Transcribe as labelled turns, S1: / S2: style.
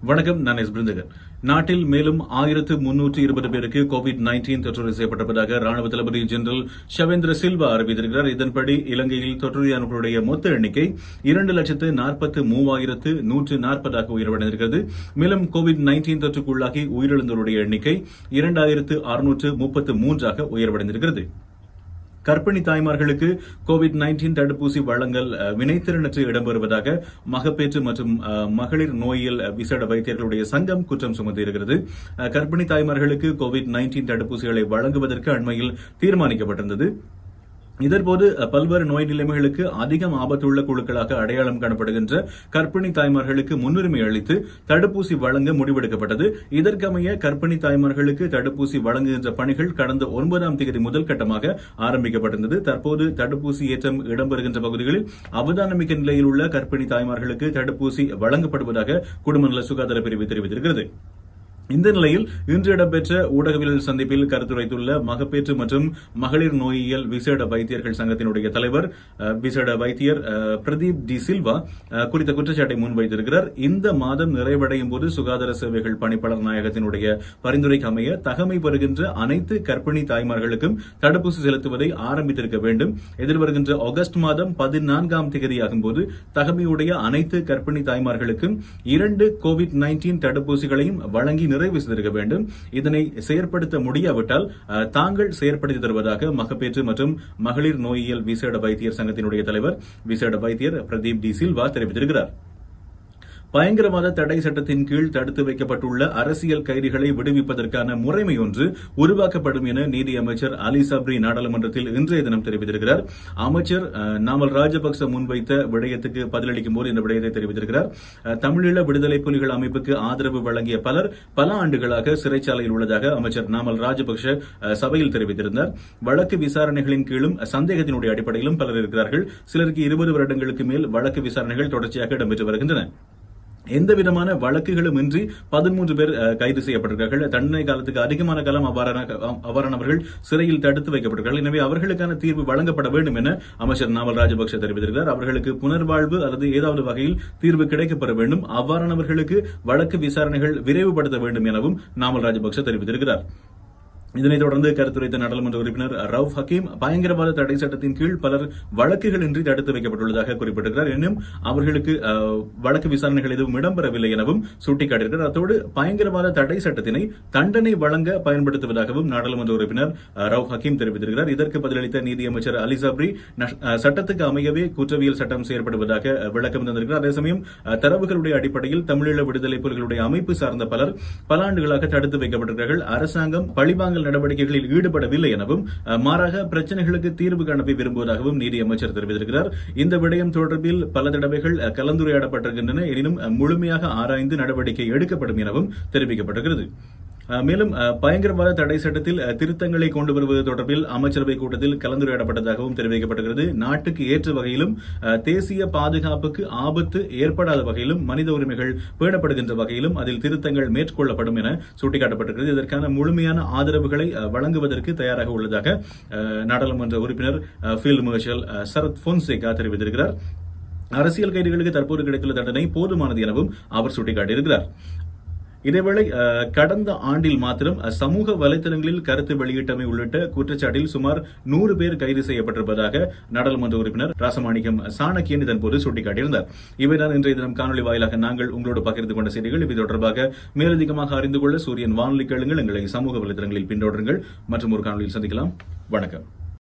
S1: வணக்கம் நான் எஸ் பிருந்தகன் நாட்டில் மேலும் ஆயிரத்து முன்னூற்று இருபது பேருக்கு கோவிட் நைன்டீன் தொற்று செய்யப்பட்டிருப்பதாக ராணுவ தளபதி ஜெனரல் ஷவேந்திர சில்வா அறிவித்திருக்கிறார் இதன்படி இலங்கையில் தொற்றுடையானவர்களுடைய மொத்த எண்ணிக்கை இரண்டு லட்சத்து நாற்பத்து மூவாயிரத்து நூற்று நாற்பதாக உயர்வடைந்திருக்கிறது மேலும் கோவிட் நைன்டீன் தொற்றுக்குள்ளாகி உயிரிழந்தோருடைய எண்ணிக்கை இரண்டாயிரத்து அறுநூற்று முப்பத்து மூன்றாக உயர்வடைந்திருக்கிறது கர்ப்பிணி தாய்மார்களுக்கு கோவிட் நைன்டீன் தடுப்பூசி வழங்கல் அஹ், வினைத்திறனற்று இடம்பெறுவதாக மகப்பேற்று மற்றும் அஹ், மகளிர் நோயியல் அஹ், விசேட வைத்தியர்களுடைய சங்கம் குற்றம் சுமத்தியிருக்கிறது அஹ், கர்ப்பிணி தாய்மார்களுக்கு கோவிட் நைன்டீன் தடுப்பூசிகளை வழங்குவதற்கு அண்மையில் தீர்மானிக்கப்பட்டிருந்தது இதன்போது அஹ், பல்வேறு நோய் நிலைமைகளுக்கு அதிகம் ஆபத்துள்ள குழுக்களாக அடையாளம் காணப்படுகின்ற கர்ப்பிணி தாய்மார்களுக்கு முன்னுரிமை அளித்து தடுப்பூசி வழங்க முடிவெடுக்கப்பட்டது இதற்கமைய கர்ப்பிணி தாய்மார்களுக்கு தடுப்பூசி வழங்குகின்ற பணிகள் கடந்த ஒன்பதாம் தேதி முதல் கட்டமாக ஆரம்பிக்கப்பட்டிருந்தது தற்போது தடுப்பூசி ஏற்றம் இடம்பெறுகின்ற பகுதிகளில் அவதானமிக்க நிலையில் உள்ள கர்ப்பிணி தாய்மார்களுக்கு தடுப்பூசி வழங்கப்படுவதாக குடும்ப நல சுகாதார பிரிவு தெரிவித்திருக்கிறது இந்த நிலையில் இன்று இடம்பெற்ற ஊடகவியல் சந்திப்பில் கருத்துரைத்துள்ள மகப்பேற்று மற்றும் மகளிர் நோயியல் விசேட வைத்தியர்கள் சங்கத்தினுடைய தலைவர் அஹ், விசேட வைத்தியர் அஹ், பிரதீப் டி சில்வா அஹ், குறித்த குற்றச்சாட்டை முன்வைத்திருக்கிறார் இந்த மாதம் நிறைவடையும் போது சுகாதார சேவைகள் பணிப்பாளர் நாயகத்தினுடைய பரிந்துரைக்கு அமைய தகமை பெறுகின்ற அனைத்து கர்ப்பிணி தாய்மார்களுக்கும் தடுப்பூசி செலுத்துவதை ஆரம்பித்திருக்க வேண்டும் எதிர்வருகின்ற ஆகஸ்ட் மாதம் பதினான்காம் தேதியாகும் போது தகமையுடைய அனைத்து கர்ப்பிணி தாய்மார்களுக்கும் இரண்டு கோவிட் நைன்டீன் தடுப்பூசிகளையும் வழங்கி நிறைவு செய்திருக்க வேண்டும் இதனை செயற்படுத்த முடியாவிட்டால் அஹ், தாங்கள் செயற்படுத்தி தருவதாக மகப்பேற்று மற்றும் மகளிர் நோயியல் விசேட வைத்தியர் சங்கத்தினுடைய தலைவர் விசேட வைத்தியர் பிரதீப் டி சில்வா தெரிவித்திருக்கிறார் பயங்கரவாத தடை சட்டத்தின் கீழ் தடுத்து வைக்கப்பட்டுள்ள அரசியல் கைதிகளை விடுவிப்பதற்கான முறைமை ஒன்று உருவாக்கப்படும் என நீதி அமைச்சர் அலி சப்ரி நாடாளுமன்றத்தில் இன்றைய தினம் தெரிவித்திருக்கிறார் அமைச்சர் அஹ், நாமல் ராஜபக்ச முன்வைத்த விடயத்துக்கு பதிலளிக்கும் போது இந்த விடயத்தை தெரிவித்திருக்கிறார் அஹ், தமிழீழ விடுதலை புலிகள் அமைப்புக்கு ஆதரவு வழங்கிய பலர் பல ஆண்டுகளாக சிறைச்சாலையில் உள்ளதாக அமைச்சர் நாமல் ராஜபக்ஷ அஹ், சபையில் தெரிவித்திருந்தார் வழக்கு விசாரணைகளின் கீழும் சந்தேகத்தினுடைய அடிப்படையிலும் பலர் இருக்கிறார்கள் சிலருக்கு இருபது வருடங்களுக்கு மேல் வழக்கு விசாரணைகள் தொடர்ச்சியாக இடம்பெற்று வருகின்றன எந்த விதமான வழக்குகளும் இன்றி பதிமூன்று பேர் அஹ், கைது செய்யப்பட்டிருக்கிறார்கள் தண்டனை காலத்துக்கு அதிகமான காலம் அவ்வாறான அவ்வாறானவர்கள் சிறையில் தடுத்து வைக்கப்பட்டிருக்கிறார்கள் எனவே அவர்களுக்கான தீர்வு வழங்கப்பட வேண்டும் என அமைச்சர் நாமல் ராஜபக்ஷ தெரிவித்திருக்கிறார் அவர்களுக்கு புனர்வாழ்வு அல்லது ஏதாவது வகையில் தீர்வு கிடைக்கப்பெற வேண்டும் அவ்வாறானவர்களுக்கு வழக்கு விசாரணைகள் விரைவுபடுத்த வேண்டும் எனவும் நாமல் ராஜபக்ஷ தெரிவித்திருக்கிறார் இதனைத் தொடர்ந்து கருத்துரைத்த நாடாளுமன்ற உறுப்பினர் ரவுப் ஹக்கீம் பயங்கரவாத தடை சட்டத்தின் கீழ் பலர் வழக்குகளின்றி தடுத்து வைக்கப்பட்டுள்ளதாக குறிப்பிட்டிருக்கிறார் எனினும் அவர்களுக்கு அஹ், வழக்கு விசாரணைகள் எதுவும் இடம்பெறவில்லை எனவும் சுட்டிக்காட்டியிருக்கிறார் அத்தோடு பயங்கரவாத தடை சட்டத்தினை தண்டனை வழங்க பயன்படுத்துவதாகவும் நாடாளுமன்ற உறுப்பினர் அஹ், ரவுப் ஹக்கீம் தெரிவித்திருக்கிறார் இதற்கு பதிலளித்த நீதியமைச்சர் அலி சப்ரி நஷ்- அஹ், சட்டத்துக்கு அமையவே குற்றவியல் சட்டம் செயற்படுவதாக அஹ், விளக்கம் தந்திருக்கிறார் அதே சமயம் அஹ், தரவுகளுடைய அடிப்படையில் தமிழீழ விடுதலை புலிகளுடைய அமைப்பு சார்ந்த பலர் பல ஆண்டுகளாக தடுத்து வைக்கப்பட்டிருக்கிறார்கள் அரசாங்கம் பழிவாங்கல் நடவடிக்கைகளில் ஈடுபடவில்லை எனவும் அஹ், மாறாக பிரச்சனைகளுக்கு தீர்வு காண விரும்புவதாகவும் நீதியமைச்சர் தெரிவித்திருக்கிறார் இந்த விடயம் தொடர்பில் பல தடவைகள் அஹ், கலந்துரையாடப்பட்டிருக்கின்றன எனினும் அஹ், முழுமையாக ஆராய்ந்து நடவடிக்கை எடுக்கப்படும் எனவும் தெரிவிக்கப்பட்டிருக்கிறது அஹ், மேலும் அஹ், பயங்கரவாத தடை சட்டத்தில் அஹ், திருத்தங்களை கொண்டு வருவது தொடர்பில் அமைச்சரவை கூட்டத்தில் கலந்துரையாடப்பட்டதாகவும் தெரிவிக்கப்பட்டிருக்கிறது நாட்டுக்கு ஏற்ற வகையிலும் அஹ், தேசிய பாதுகாப்புக்கு ஆபத்து ஏற்படாத வகையிலும் மனித உரிமைகள் பேணப்படுகின்ற வகையிலும் அதில் திருத்தங்கள் மேற்கொள்ளப்படும் என சுட்டிக்காட்டப்பட்டிருக்கிறது இதற்கான முழுமையான ஆதரவுகளை அஹ், வழங்குவதற்கு தயாராக உள்ளதாக அஹ், நாடாளுமன்ற உறுப்பினர் அஹ், ஃபீல்ட் மார்ஷல் அஹ், சரத் பொன்சேகா தெரிவித்திருக்கிறார் அரசியல் கைதிகளுக்கு தற்போது கிடைத்துள்ள தண்டனை போதுமானது எனவும் அவர் சுட்டிக்காட்டியிருக்கிறார் இதேவேளை அஹ், கடந்த ஆண்டில் மாத்திரம் அஹ், சமூக வலைதளங்களில் கருத்து வெளியிட்டமை உள்ளிட்ட குற்றச்சாட்டில் சுமார் நூறு பேர் கைது செய்யப்பட்டிருப்பதாக நாடாளுமன்ற உறுப்பினர் ராசமாணிக்கம் சாணக்கியன் இதன்போது சுட்டிக்காட்டியிருந்தார் இவைதான் இன்றைய தினம் காணொலி வாயிலாக நாங்கள் உங்களோடு பகிர்ந்து கொண்ட செய்திகள் இது தொடர்பாக மேலதிகமாக அறிந்து கொள்ள சூரியன் வானொலி கேளுங்கள் எங்களை சமூக வலைதளங்களில் பின்தொடருங்கள் மற்றும் ஒரு காணொலியில் சந்திக்கலாம் வணக்கம்